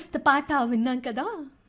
మస్త్ పాట విన్నాం కదా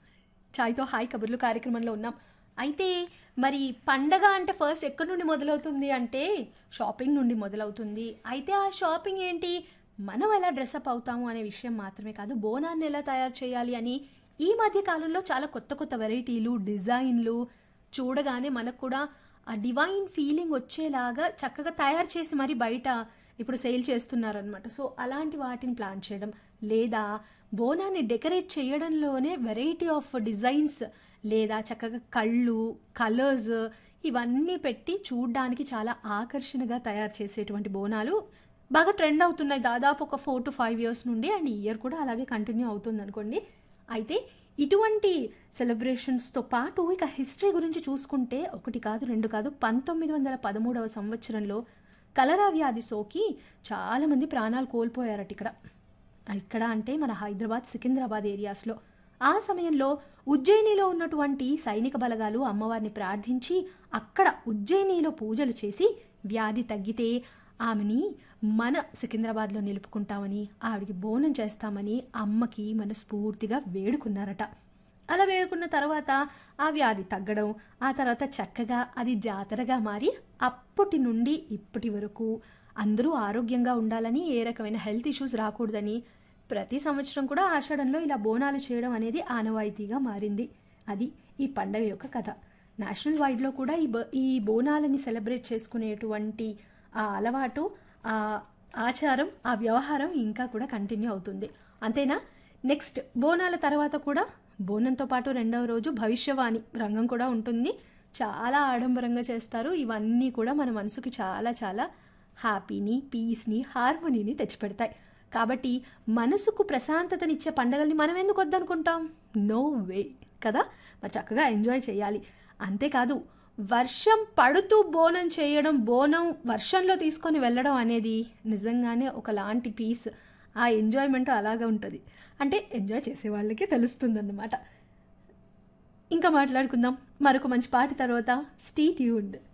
చాయ్తో హాయ్ కబుర్లు కార్యక్రమంలో ఉన్నాం అయితే మరి పండగ అంటే ఫస్ట్ ఎక్కడి నుండి మొదలవుతుంది అంటే షాపింగ్ నుండి మొదలవుతుంది అయితే ఆ షాపింగ్ ఏంటి మనం ఎలా డ్రెస్అప్ అవుతాము అనే విషయం మాత్రమే కాదు బోనాన్ని ఎలా తయారు చేయాలి అని ఈ మధ్య కాలంలో చాలా కొత్త కొత్త వెరైటీలు డిజైన్లు చూడగానే మనకు కూడా ఆ డివైన్ ఫీలింగ్ వచ్చేలాగా చక్కగా తయారు చేసి మరి బయట ఇప్పుడు సేల్ చేస్తున్నారనమాట సో అలాంటి వాటిని ప్లాన్ చేయడం లేదా బోనాన్ని డెకరేట్ చేయడంలోనే వెరైటీ ఆఫ్ డిజైన్స్ లేదా చక్కగా కళ్ళు కలర్స్ ఇవన్నీ పెట్టి చూడ్డానికి చాలా ఆకర్షణగా తయారు చేసేటువంటి బోనాలు బాగా ట్రెండ్ అవుతున్నాయి దాదాపు ఒక ఫోర్ టు ఫైవ్ ఇయర్స్ నుండి అండ్ ఈ ఇయర్ కూడా అలాగే కంటిన్యూ అవుతుంది అనుకోండి అయితే ఇటువంటి సెలబ్రేషన్స్తో పాటు ఇక హిస్టరీ గురించి చూసుకుంటే ఒకటి కాదు రెండు కాదు పంతొమ్మిది వందల పదమూడవ సంవత్సరంలో కలరా వ్యాధి సోకి చాలామంది ప్రాణాలు కోల్పోయారట ఇక్కడ ఇక్కడ అంటే మన హైదరాబాద్ సికింద్రాబాద్ ఏరియాస్లో ఆ సమయంలో ఉజ్జయినిలో ఉన్నటువంటి సైనిక బలగాలు అమ్మవారిని ప్రార్థించి అక్కడ ఉజ్జయినిలో పూజలు చేసి వ్యాధి తగ్గితే ఆమెని మన సికింద్రాబాద్లో నిలుపుకుంటామని ఆవిడికి బోనం చేస్తామని అమ్మకి మనస్ఫూర్తిగా వేడుకున్నారట అలా వేడుకున్న తర్వాత ఆ వ్యాధి తగ్గడం ఆ తర్వాత చక్కగా అది జాతరగా మారి అప్పటి నుండి ఇప్పటి వరకు అందరూ ఆరోగ్యంగా ఉండాలని ఏ రకమైన హెల్త్ ఇష్యూస్ రాకూడదని ప్రతి సంవత్సరం కూడా ఆషాఢంలో ఇలా బోనాలు చేయడం అనేది ఆనవాయితీగా మారింది అది ఈ పండగ యొక్క కథ నేషనల్ వైడ్లో కూడా ఈ బ ఈ బోనాలని సెలబ్రేట్ చేసుకునేటువంటి ఆ అలవాటు ఆ ఆచారం ఆ వ్యవహారం ఇంకా కూడా కంటిన్యూ అవుతుంది అంతేనా నెక్స్ట్ బోనాల తర్వాత కూడా బోనంతో పాటు రెండవ రోజు భవిష్యవాణి రంగం కూడా ఉంటుంది చాలా ఆడంబరంగా చేస్తారు ఇవన్నీ కూడా మన మనసుకి చాలా చాలా హ్యాపీని పీస్ని హార్మోనీని తెచ్చిపెడతాయి కాబట్టి మనసుకు ప్రశాంతతనిచ్చే పండగల్ని మనం ఎందుకు వద్దనుకుంటాం నో వే కదా మరి చక్కగా ఎంజాయ్ చేయాలి అంతేకాదు వర్షం పడుతూ బోనం చేయడం బోనం వర్షంలో తీసుకొని వెళ్ళడం అనేది నిజంగానే ఒకలాంటి పీస్ ఆ ఎంజాయ్మెంట్ అలాగే ఉంటుంది అంటే ఎంజాయ్ చేసే వాళ్ళకి తెలుస్తుందన్నమాట ఇంకా మాట్లాడుకుందాం మరొక మంచి పాట తర్వాత స్టీ ట్యూన్డ్